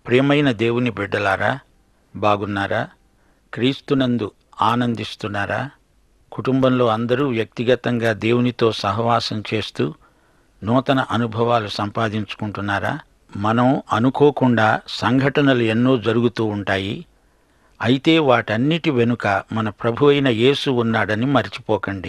ప్రియమైన దేవుని బిడ్డలారా బాగున్నారా క్రీస్తునందు ఆనందిస్తున్నారా కుటుంబంలో అందరూ వ్యక్తిగతంగా దేవునితో సహవాసం చేస్తూ నూతన అనుభవాలు సంపాదించుకుంటున్నారా మనం అనుకోకుండా సంఘటనలు ఎన్నో జరుగుతూ ఉంటాయి అయితే వాటన్నిటి వెనుక మన ప్రభు అయిన యేసు ఉన్నాడని మర్చిపోకండి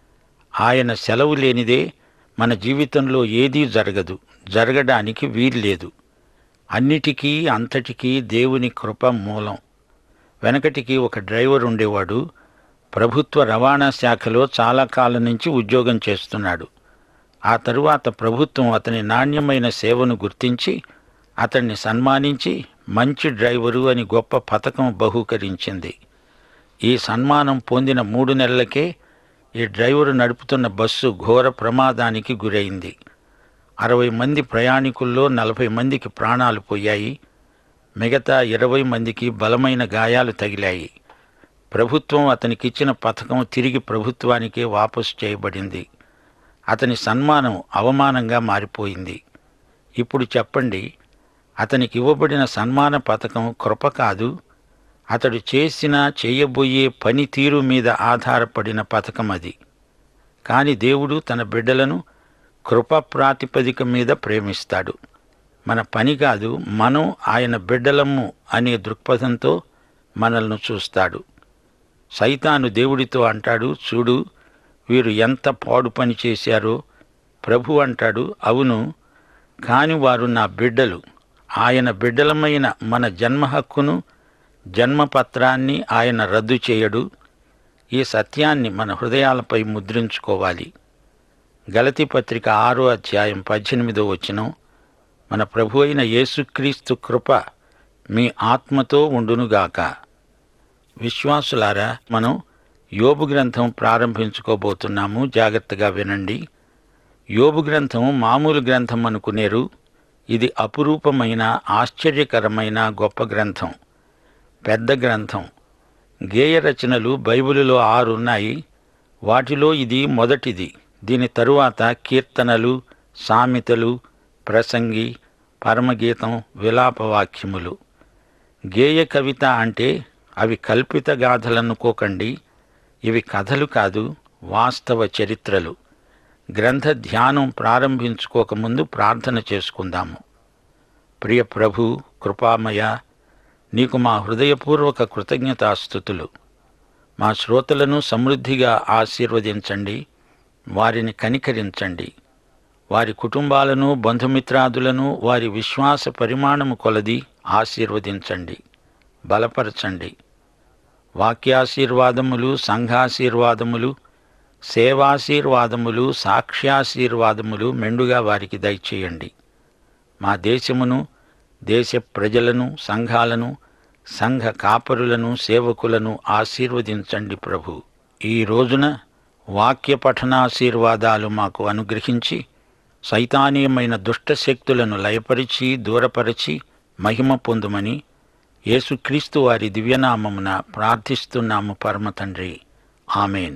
ఆయన సెలవు లేనిదే మన జీవితంలో ఏదీ జరగదు జరగడానికి వీల్లేదు అన్నిటికీ అంతటికీ దేవుని కృప మూలం వెనకటికి ఒక డ్రైవర్ ఉండేవాడు ప్రభుత్వ రవాణా శాఖలో చాలా కాలం నుంచి ఉద్యోగం చేస్తున్నాడు ఆ తరువాత ప్రభుత్వం అతని నాణ్యమైన సేవను గుర్తించి అతన్ని సన్మానించి మంచి డ్రైవరు అని గొప్ప పథకం బహూకరించింది ఈ సన్మానం పొందిన మూడు నెలలకే ఈ డ్రైవరు నడుపుతున్న బస్సు ఘోర ప్రమాదానికి గురైంది అరవై మంది ప్రయాణికుల్లో నలభై మందికి ప్రాణాలు పోయాయి మిగతా ఇరవై మందికి బలమైన గాయాలు తగిలాయి ప్రభుత్వం అతనికిచ్చిన పథకం తిరిగి ప్రభుత్వానికే వాపసు చేయబడింది అతని సన్మానం అవమానంగా మారిపోయింది ఇప్పుడు చెప్పండి అతనికి ఇవ్వబడిన సన్మాన పథకం కృప కాదు అతడు చేసిన చేయబోయే పనితీరు మీద ఆధారపడిన పథకం అది కాని దేవుడు తన బిడ్డలను కృప ప్రాతిపదిక మీద ప్రేమిస్తాడు మన పని కాదు మనం ఆయన బిడ్డలము అనే దృక్పథంతో మనల్ని చూస్తాడు సైతాను దేవుడితో అంటాడు చూడు వీరు ఎంత పాడు పని చేశారో ప్రభు అంటాడు అవును కాని వారు నా బిడ్డలు ఆయన బిడ్డలమైన మన జన్మ హక్కును జన్మపత్రాన్ని ఆయన రద్దు చేయడు ఈ సత్యాన్ని మన హృదయాలపై ముద్రించుకోవాలి గలతి పత్రిక ఆరో అధ్యాయం పద్దెనిమిదో వచనం మన ప్రభు అయిన యేసుక్రీస్తు కృప మీ ఆత్మతో ఉండునుగాక విశ్వాసులారా మనం యోబు గ్రంథం ప్రారంభించుకోబోతున్నాము జాగ్రత్తగా వినండి యోబు గ్రంథం మామూలు గ్రంథం అనుకునేరు ఇది అపురూపమైన ఆశ్చర్యకరమైన గొప్ప గ్రంథం పెద్ద గ్రంథం గేయ రచనలు బైబిలులో ఆరున్నాయి వాటిలో ఇది మొదటిది దీని తరువాత కీర్తనలు సామెతలు ప్రసంగి పరమగీతం విలాపవాక్యములు గేయ కవిత అంటే అవి కల్పిత గాథలనుకోకండి ఇవి కథలు కాదు వాస్తవ చరిత్రలు గ్రంథ ధ్యానం ప్రారంభించుకోకముందు ప్రార్థన చేసుకుందాము ప్రియ ప్రభు కృపామయ నీకు మా హృదయపూర్వక కృతజ్ఞతాస్థుతులు మా శ్రోతలను సమృద్ధిగా ఆశీర్వదించండి వారిని కనికరించండి వారి కుటుంబాలను బంధుమిత్రాదులను వారి విశ్వాస పరిమాణము కొలది ఆశీర్వదించండి బలపరచండి వాక్యాశీర్వాదములు సంఘాశీర్వాదములు సేవాశీర్వాదములు సాక్ష్యాశీర్వాదములు మెండుగా వారికి దయచేయండి మా దేశమును దేశ ప్రజలను సంఘాలను సంఘ కాపరులను సేవకులను ఆశీర్వదించండి ప్రభు ఈ రోజున వాక్య పఠనాశీర్వాదాలు మాకు అనుగ్రహించి సైతానీయమైన దుష్టశక్తులను లయపరిచి దూరపరిచి మహిమ పొందుమని యేసుక్రీస్తు వారి దివ్యనామమున ప్రార్థిస్తున్నాము పరమ తండ్రి ఆమెన్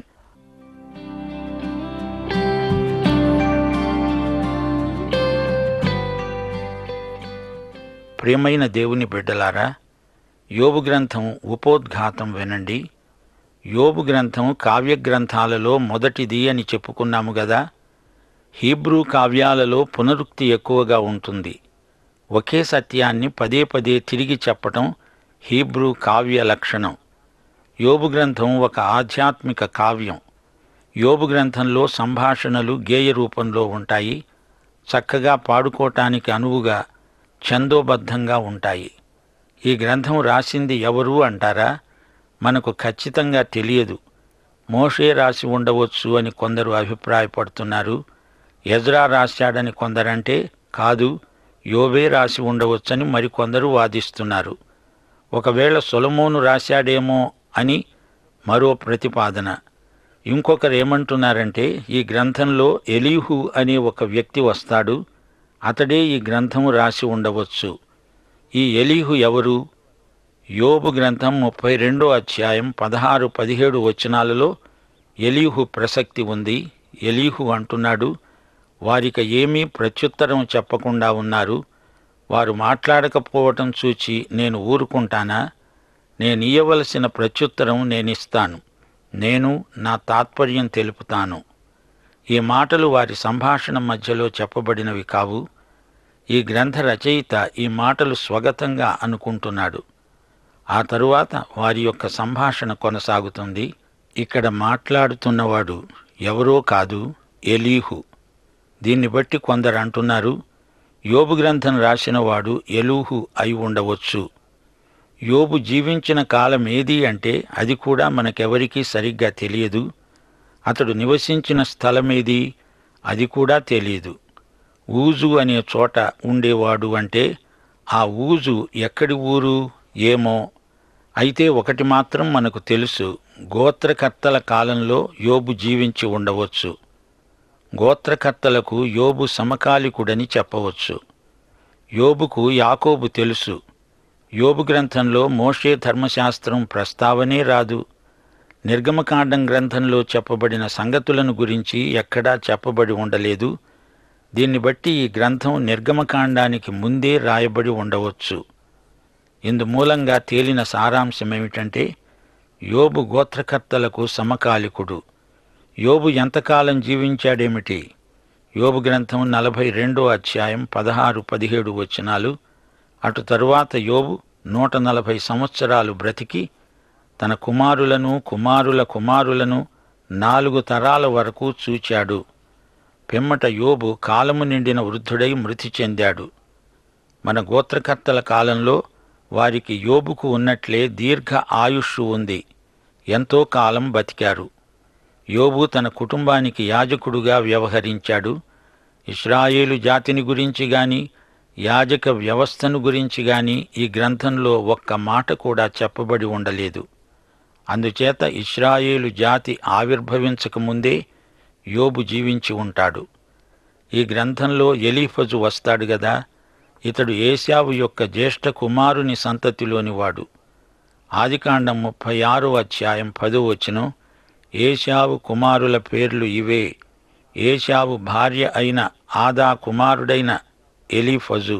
ప్రియమైన దేవుని బిడ్డలారా యోబు గ్రంథం ఉపోద్ఘాతం వినండి యోబు గ్రంథం కావ్య గ్రంథాలలో మొదటిది అని చెప్పుకున్నాము గదా హీబ్రూ కావ్యాలలో పునరుక్తి ఎక్కువగా ఉంటుంది ఒకే సత్యాన్ని పదే పదే తిరిగి చెప్పటం హీబ్రూ కావ్య లక్షణం యోబు గ్రంథం ఒక ఆధ్యాత్మిక కావ్యం యోబు గ్రంథంలో సంభాషణలు గేయ రూపంలో ఉంటాయి చక్కగా పాడుకోవటానికి అనువుగా ఛందోబద్ధంగా ఉంటాయి ఈ గ్రంథం రాసింది ఎవరు అంటారా మనకు ఖచ్చితంగా తెలియదు మోషే రాసి ఉండవచ్చు అని కొందరు అభిప్రాయపడుతున్నారు ఎజ్రా రాశాడని కొందరంటే కాదు యోబే రాసి ఉండవచ్చని మరికొందరు వాదిస్తున్నారు ఒకవేళ సొలమోను రాశాడేమో అని మరో ప్రతిపాదన ఇంకొకరు ఏమంటున్నారంటే ఈ గ్రంథంలో ఎలీహు అనే ఒక వ్యక్తి వస్తాడు అతడే ఈ గ్రంథము రాసి ఉండవచ్చు ఈ ఎలీహు ఎవరు యోబు గ్రంథం ముప్పై రెండో అధ్యాయం పదహారు పదిహేడు వచనాలలో ఎలీహు ప్రసక్తి ఉంది ఎలీహు అంటున్నాడు వారిక ఏమీ ప్రత్యుత్తరం చెప్పకుండా ఉన్నారు వారు మాట్లాడకపోవటం చూచి నేను ఊరుకుంటానా నేనియ్యవలసిన ప్రత్యుత్తరం నేనిస్తాను నేను నా తాత్పర్యం తెలుపుతాను ఈ మాటలు వారి సంభాషణ మధ్యలో చెప్పబడినవి కావు ఈ గ్రంథ రచయిత ఈ మాటలు స్వగతంగా అనుకుంటున్నాడు ఆ తరువాత వారి యొక్క సంభాషణ కొనసాగుతుంది ఇక్కడ మాట్లాడుతున్నవాడు ఎవరో కాదు ఎలీహు దీన్ని బట్టి కొందరు అంటున్నారు యోబు గ్రంథం రాసినవాడు ఎలూహు అయి ఉండవచ్చు యోబు జీవించిన కాలం ఏది అంటే అది కూడా మనకెవరికీ సరిగ్గా తెలియదు అతడు నివసించిన స్థలమేది అది కూడా తెలియదు ఊజు అనే చోట ఉండేవాడు అంటే ఆ ఊజు ఎక్కడి ఊరు ఏమో అయితే ఒకటి మాత్రం మనకు తెలుసు గోత్రకర్తల కాలంలో యోబు జీవించి ఉండవచ్చు గోత్రకర్తలకు యోబు సమకాలికుడని చెప్పవచ్చు యోబుకు యాకోబు తెలుసు యోబు గ్రంథంలో మోషే ధర్మశాస్త్రం ప్రస్తావనే రాదు నిర్గమకాండం గ్రంథంలో చెప్పబడిన సంగతులను గురించి ఎక్కడా చెప్పబడి ఉండలేదు దీన్ని బట్టి ఈ గ్రంథం నిర్గమకాండానికి ముందే రాయబడి ఉండవచ్చు ఇందు మూలంగా తేలిన సారాంశమేమిటంటే యోబు గోత్రకర్తలకు సమకాలికుడు యోబు ఎంతకాలం జీవించాడేమిటి యోబు గ్రంథం నలభై రెండో అధ్యాయం పదహారు పదిహేడు వచనాలు అటు తరువాత యోబు నూట నలభై సంవత్సరాలు బ్రతికి తన కుమారులను కుమారుల కుమారులను నాలుగు తరాల వరకు చూచాడు పిమ్మట యోబు కాలము నిండిన వృద్ధుడై మృతి చెందాడు మన గోత్రకర్తల కాలంలో వారికి యోబుకు ఉన్నట్లే దీర్ఘ ఆయుష్షు ఉంది ఎంతో కాలం బతికారు యోబు తన కుటుంబానికి యాజకుడుగా వ్యవహరించాడు ఇస్రాయేలు జాతిని గురించి గాని యాజక వ్యవస్థను గురించి గాని ఈ గ్రంథంలో ఒక్క మాట కూడా చెప్పబడి ఉండలేదు అందుచేత ఇస్రాయేలు జాతి ఆవిర్భవించకముందే యోబు జీవించి ఉంటాడు ఈ గ్రంథంలో ఎలీఫజు వస్తాడు గదా ఇతడు ఏశావు యొక్క జ్యేష్ఠ కుమారుని సంతతిలోని వాడు ఆదికాండం ముప్పై ఆరో అధ్యాయం పదో వచనం ఏశావు కుమారుల పేర్లు ఇవే ఏశావు భార్య అయిన ఆదా కుమారుడైన ఎలీఫజు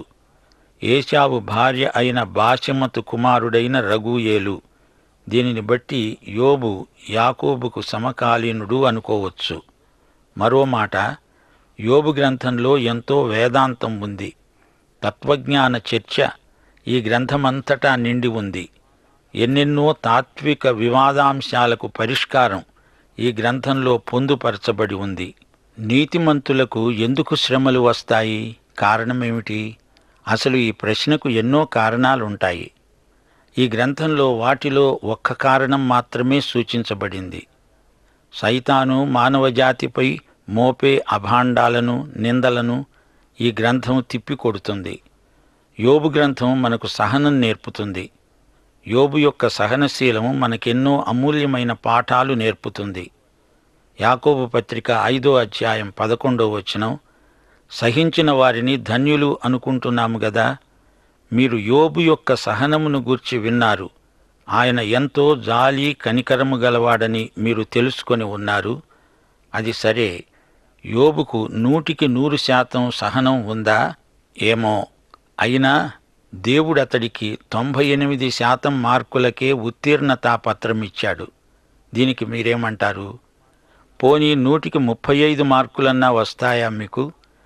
ఏశావు భార్య అయిన బాషమతు కుమారుడైన రఘుయేలు దీనిని బట్టి యోబు యాకోబుకు సమకాలీనుడు అనుకోవచ్చు మరో మాట యోబు గ్రంథంలో ఎంతో వేదాంతం ఉంది తత్వజ్ఞాన చర్చ ఈ గ్రంథమంతటా నిండి ఉంది ఎన్నెన్నో తాత్విక వివాదాంశాలకు పరిష్కారం ఈ గ్రంథంలో పొందుపరచబడి ఉంది నీతిమంతులకు ఎందుకు శ్రమలు వస్తాయి కారణమేమిటి అసలు ఈ ప్రశ్నకు ఎన్నో కారణాలుంటాయి ఈ గ్రంథంలో వాటిలో ఒక్క కారణం మాత్రమే సూచించబడింది సైతాను మానవజాతిపై మోపే అభాండాలను నిందలను ఈ గ్రంథం తిప్పికొడుతుంది యోబు గ్రంథం మనకు సహనం నేర్పుతుంది యోబు యొక్క సహనశీలం మనకెన్నో అమూల్యమైన పాఠాలు నేర్పుతుంది యాకోబు పత్రిక ఐదో అధ్యాయం పదకొండో వచనం సహించిన వారిని ధన్యులు అనుకుంటున్నాము గదా మీరు యోబు యొక్క సహనమును గూర్చి విన్నారు ఆయన ఎంతో జాలి కనికరము గలవాడని మీరు తెలుసుకొని ఉన్నారు అది సరే యోబుకు నూటికి నూరు శాతం సహనం ఉందా ఏమో అయినా దేవుడు అతడికి తొంభై ఎనిమిది శాతం మార్కులకే ఉత్తీర్ణతా పత్రం ఇచ్చాడు దీనికి మీరేమంటారు పోనీ నూటికి ముప్పై ఐదు మార్కులన్నా వస్తాయా మీకు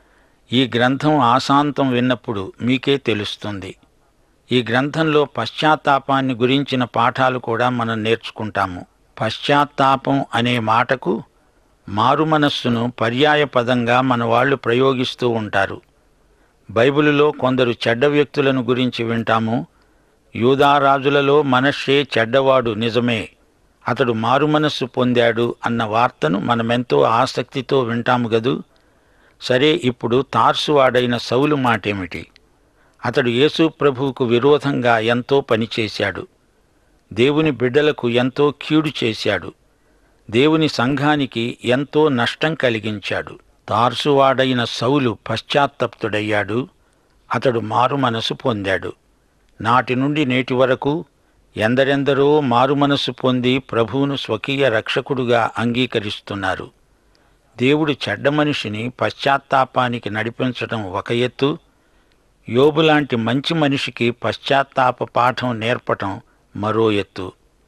ఈ గ్రంథం ఆశాంతం విన్నప్పుడు మీకే తెలుస్తుంది ఈ గ్రంథంలో పశ్చాత్తాపాన్ని గురించిన పాఠాలు కూడా మనం నేర్చుకుంటాము పశ్చాత్తాపం అనే మాటకు మారుమనస్సును పర్యాయ పదంగా మన వాళ్ళు ప్రయోగిస్తూ ఉంటారు బైబిలులో కొందరు చెడ్డ వ్యక్తులను గురించి వింటాము యూదారాజులలో మనషే చెడ్డవాడు నిజమే అతడు మారుమనస్సు పొందాడు అన్న వార్తను మనమెంతో ఆసక్తితో వింటాము గదు సరే ఇప్పుడు తార్సువాడైన సౌలు మాటేమిటి అతడు యేసు ప్రభువుకు విరోధంగా ఎంతో పనిచేశాడు దేవుని బిడ్డలకు ఎంతో కీడు చేశాడు దేవుని సంఘానికి ఎంతో నష్టం కలిగించాడు తార్సువాడైన సౌలు పశ్చాత్తప్తుడయ్యాడు అతడు మారుమనసు పొందాడు నాటి నుండి నేటి వరకు ఎందరెందరో మారుమనసు పొంది ప్రభువును స్వకీయ రక్షకుడుగా అంగీకరిస్తున్నారు దేవుడు చెడ్డ మనిషిని పశ్చాత్తాపానికి నడిపించటం ఒక ఎత్తు యోబు లాంటి మంచి మనిషికి పశ్చాత్తాప పాఠం నేర్పటం మరో ఎత్తు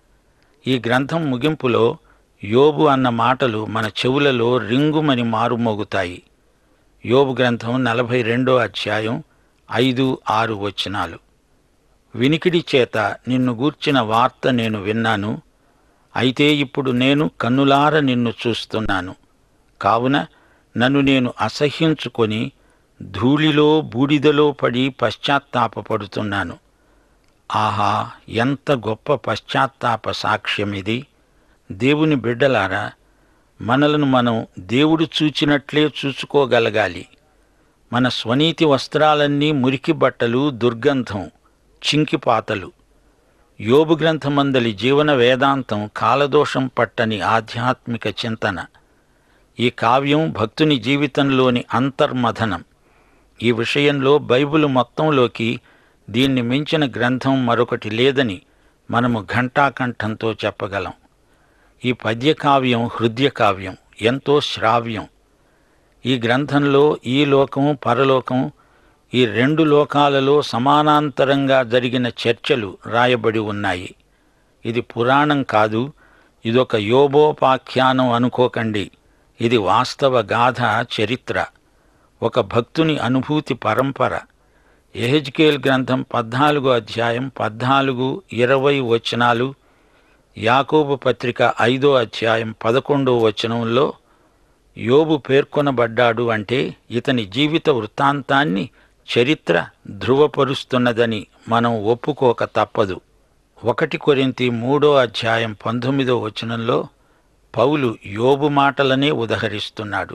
ఈ గ్రంథం ముగింపులో యోబు అన్న మాటలు మన చెవులలో రింగుమని మారుమోగుతాయి యోబు గ్రంథం నలభై రెండో అధ్యాయం ఐదు ఆరు వచనాలు వినికిడి చేత నిన్ను గూర్చిన వార్త నేను విన్నాను అయితే ఇప్పుడు నేను కన్నులార నిన్ను చూస్తున్నాను కావున నన్ను నేను అసహ్యించుకొని ధూళిలో బూడిదలో పడి పశ్చాత్తాపపడుతున్నాను ఆహా ఎంత గొప్ప పశ్చాత్తాప సాక్ష్యం ఇది దేవుని బిడ్డలారా మనలను మనం దేవుడు చూచినట్లే చూసుకోగలగాలి మన స్వనీతి వస్త్రాలన్నీ మురికి బట్టలు దుర్గంధం చింకిపాతలు యోబు గ్రంథమందలి జీవన వేదాంతం కాలదోషం పట్టని ఆధ్యాత్మిక చింతన ఈ కావ్యం భక్తుని జీవితంలోని అంతర్మథనం ఈ విషయంలో బైబిల్ మొత్తంలోకి దీన్ని మించిన గ్రంథం మరొకటి లేదని మనము ఘంటాకంఠంతో చెప్పగలం ఈ పద్యకావ్యం హృదయకావ్యం ఎంతో శ్రావ్యం ఈ గ్రంథంలో ఈ లోకం పరలోకం ఈ రెండు లోకాలలో సమానాంతరంగా జరిగిన చర్చలు రాయబడి ఉన్నాయి ఇది పురాణం కాదు ఇదొక యోబోపాఖ్యానం అనుకోకండి ఇది వాస్తవ గాథ చరిత్ర ఒక భక్తుని అనుభూతి పరంపర ఎహెజ్కేల్ గ్రంథం పద్నాలుగో అధ్యాయం పద్నాలుగు ఇరవై వచనాలు యాకోబు పత్రిక ఐదో అధ్యాయం పదకొండో వచనంలో యోబు పేర్కొనబడ్డాడు అంటే ఇతని జీవిత వృత్తాంతాన్ని చరిత్ర ధృవపరుస్తున్నదని మనం ఒప్పుకోక తప్పదు ఒకటి కొరింతి మూడో అధ్యాయం పంతొమ్మిదో వచనంలో పౌలు యోబు మాటలనే ఉదహరిస్తున్నాడు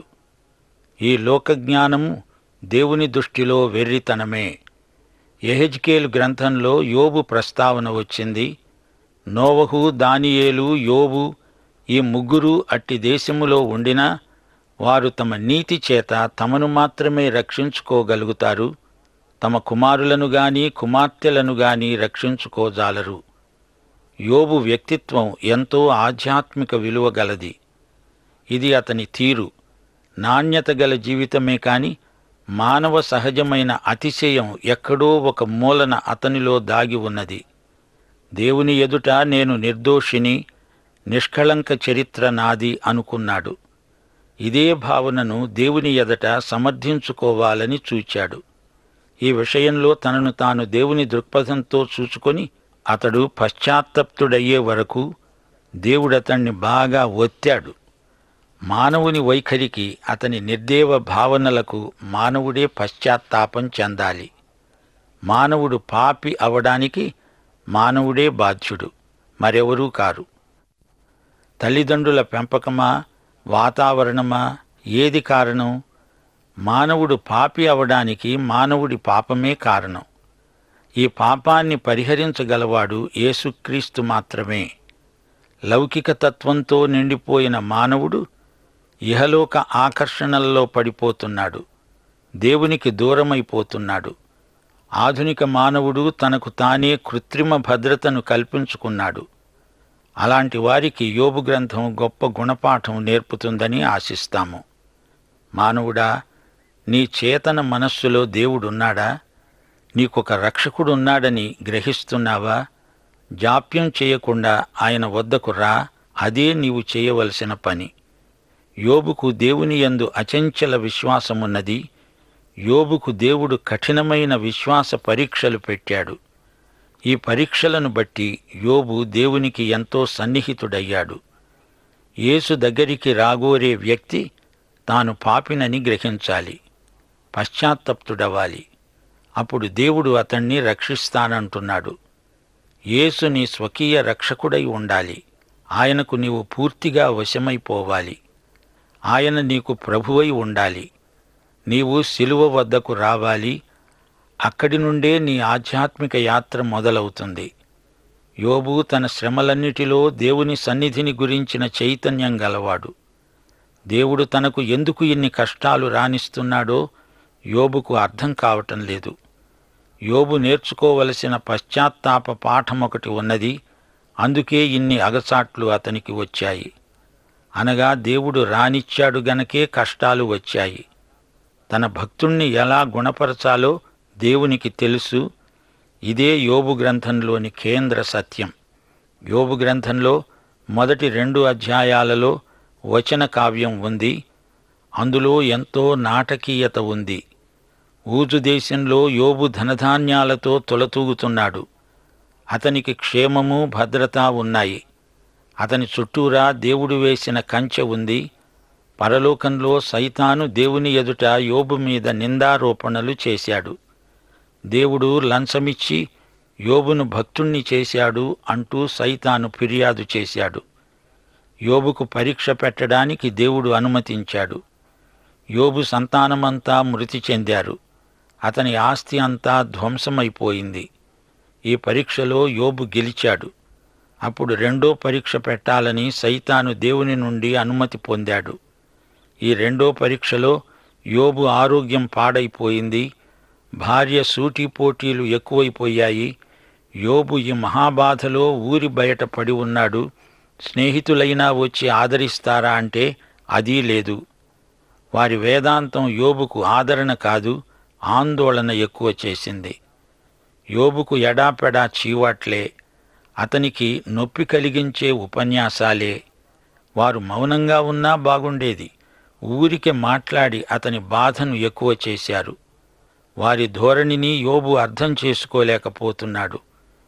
ఈ లోకజ్ఞానము దేవుని దృష్టిలో వెర్రితనమే ఎహెజ్కేలు గ్రంథంలో యోబు ప్రస్తావన వచ్చింది నోవహు దానియేలు యోబు ఈ ముగ్గురు అట్టి దేశములో ఉండినా వారు తమ నీతి చేత తమను మాత్రమే రక్షించుకోగలుగుతారు తమ కుమారులను గాని కుమార్తెలను గాని రక్షించుకోజాలరు యోబు వ్యక్తిత్వం ఎంతో ఆధ్యాత్మిక విలువ గలది ఇది అతని తీరు నాణ్యత గల జీవితమే కాని మానవ సహజమైన అతిశయం ఎక్కడో ఒక మూలన అతనిలో దాగి ఉన్నది దేవుని ఎదుట నేను నిర్దోషిని నిష్కళంక చరిత్ర నాది అనుకున్నాడు ఇదే భావనను దేవుని ఎదట సమర్థించుకోవాలని చూచాడు ఈ విషయంలో తనను తాను దేవుని దృక్పథంతో చూచుకొని అతడు పశ్చాత్తప్తుడయ్యే వరకు దేవుడతణ్ణి బాగా ఒత్తాడు మానవుని వైఖరికి అతని నిర్దేవ భావనలకు మానవుడే పశ్చాత్తాపం చెందాలి మానవుడు పాపి అవడానికి మానవుడే బాధ్యుడు మరెవరూ కారు తల్లిదండ్రుల పెంపకమా వాతావరణమా ఏది కారణం మానవుడు పాపి అవడానికి మానవుడి పాపమే కారణం ఈ పాపాన్ని పరిహరించగలవాడు యేసుక్రీస్తు మాత్రమే లౌకిక తత్వంతో నిండిపోయిన మానవుడు ఇహలోక ఆకర్షణల్లో పడిపోతున్నాడు దేవునికి దూరమైపోతున్నాడు ఆధునిక మానవుడు తనకు తానే కృత్రిమ భద్రతను కల్పించుకున్నాడు అలాంటి వారికి యోబు గ్రంథం గొప్ప గుణపాఠం నేర్పుతుందని ఆశిస్తాము మానవుడా నీ చేతన మనస్సులో దేవుడున్నాడా నీకొక రక్షకుడున్నాడని గ్రహిస్తున్నావా జాప్యం చేయకుండా ఆయన వద్దకు రా అదే నీవు చేయవలసిన పని యోబుకు దేవుని యందు అచంచల విశ్వాసమున్నది యోబుకు దేవుడు కఠినమైన విశ్వాస పరీక్షలు పెట్టాడు ఈ పరీక్షలను బట్టి యోబు దేవునికి ఎంతో సన్నిహితుడయ్యాడు యేసు దగ్గరికి రాగోరే వ్యక్తి తాను పాపినని గ్రహించాలి పశ్చాత్తప్తుడవ్వాలి అప్పుడు దేవుడు అతణ్ణి రక్షిస్తానంటున్నాడు యేసు నీ స్వకీయ రక్షకుడై ఉండాలి ఆయనకు నీవు పూర్తిగా వశమైపోవాలి ఆయన నీకు ప్రభువై ఉండాలి నీవు శిలువ వద్దకు రావాలి అక్కడి నుండే నీ ఆధ్యాత్మిక యాత్ర మొదలవుతుంది యోబు తన శ్రమలన్నిటిలో దేవుని సన్నిధిని గురించిన చైతన్యం గలవాడు దేవుడు తనకు ఎందుకు ఇన్ని కష్టాలు రాణిస్తున్నాడో యోబుకు అర్థం కావటం లేదు యోబు నేర్చుకోవలసిన పశ్చాత్తాప పాఠం ఒకటి ఉన్నది అందుకే ఇన్ని అగచాట్లు అతనికి వచ్చాయి అనగా దేవుడు రానిచ్చాడు గనకే కష్టాలు వచ్చాయి తన భక్తుణ్ణి ఎలా గుణపరచాలో దేవునికి తెలుసు ఇదే యోబు గ్రంథంలోని కేంద్ర సత్యం యోబు గ్రంథంలో మొదటి రెండు అధ్యాయాలలో వచన కావ్యం ఉంది అందులో ఎంతో నాటకీయత ఉంది ఊజు దేశంలో యోబు ధనధాన్యాలతో తొలతూగుతున్నాడు అతనికి క్షేమము భద్రత ఉన్నాయి అతని చుట్టూరా దేవుడు వేసిన కంచె ఉంది పరలోకంలో సైతాను దేవుని ఎదుట యోబు మీద నిందారోపణలు చేశాడు దేవుడు లంచమిచ్చి యోబును భక్తుణ్ణి చేశాడు అంటూ సైతాను ఫిర్యాదు చేశాడు యోబుకు పరీక్ష పెట్టడానికి దేవుడు అనుమతించాడు యోబు సంతానమంతా మృతి చెందారు అతని ఆస్తి అంతా ధ్వంసమైపోయింది ఈ పరీక్షలో యోబు గెలిచాడు అప్పుడు రెండో పరీక్ష పెట్టాలని సైతాను దేవుని నుండి అనుమతి పొందాడు ఈ రెండో పరీక్షలో యోబు ఆరోగ్యం పాడైపోయింది భార్య సూటిపోటీలు ఎక్కువైపోయాయి యోబు ఈ మహాబాధలో ఊరి బయట పడి ఉన్నాడు స్నేహితులైనా వచ్చి ఆదరిస్తారా అంటే అదీ లేదు వారి వేదాంతం యోబుకు ఆదరణ కాదు ఆందోళన ఎక్కువ చేసింది యోబుకు ఎడాపెడా చీవాట్లే అతనికి నొప్పి కలిగించే ఉపన్యాసాలే వారు మౌనంగా ఉన్నా బాగుండేది ఊరికే మాట్లాడి అతని బాధను ఎక్కువ చేశారు వారి ధోరణిని యోబు అర్థం చేసుకోలేకపోతున్నాడు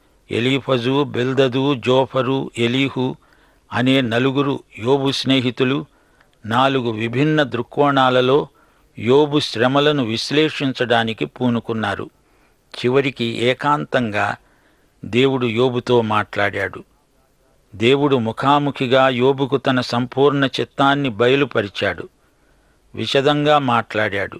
ఎలీఫజు బెల్దదు జోఫరు ఎలీహు అనే నలుగురు యోబు స్నేహితులు నాలుగు విభిన్న దృక్కోణాలలో యోబు శ్రమలను విశ్లేషించడానికి పూనుకున్నారు చివరికి ఏకాంతంగా దేవుడు యోబుతో మాట్లాడాడు దేవుడు ముఖాముఖిగా యోబుకు తన సంపూర్ణ చిత్తాన్ని బయలుపరిచాడు విశదంగా మాట్లాడాడు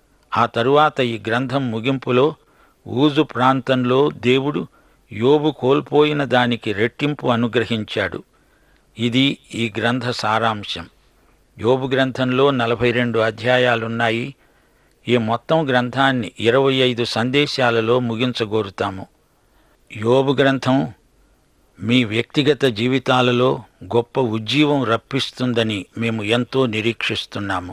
ఆ తరువాత ఈ గ్రంథం ముగింపులో ఊజు ప్రాంతంలో దేవుడు యోబు కోల్పోయిన దానికి రెట్టింపు అనుగ్రహించాడు ఇది ఈ గ్రంథ సారాంశం యోబు గ్రంథంలో నలభై రెండు అధ్యాయాలున్నాయి ఈ మొత్తం గ్రంథాన్ని ఇరవై ఐదు సందేశాలలో ముగించగోరుతాము యోబు గ్రంథం మీ వ్యక్తిగత జీవితాలలో గొప్ప ఉజ్జీవం రప్పిస్తుందని మేము ఎంతో నిరీక్షిస్తున్నాము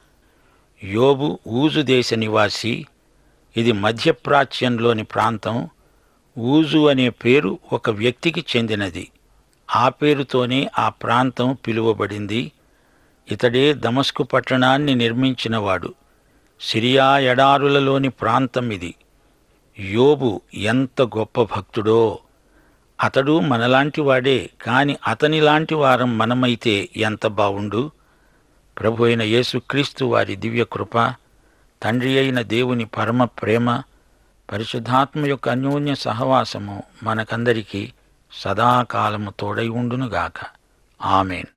యోబు ఊజు దేశ నివాసి ఇది మధ్యప్రాచ్యంలోని ప్రాంతం ఊజు అనే పేరు ఒక వ్యక్తికి చెందినది ఆ పేరుతోనే ఆ ప్రాంతం పిలువబడింది ఇతడే దమస్కు పట్టణాన్ని నిర్మించినవాడు సిరియా ఎడారులలోని ప్రాంతం ఇది యోబు ఎంత గొప్ప భక్తుడో అతడు మనలాంటి వాడే కాని అతనిలాంటి వారం మనమైతే ఎంత బావుండు ప్రభు అయిన యేసుక్రీస్తు వారి దివ్య కృప తండ్రి అయిన దేవుని పరమ ప్రేమ పరిశుద్ధాత్మ యొక్క అన్యోన్య సహవాసము మనకందరికీ సదాకాలము తోడై ఉండునుగాక ఆమెన్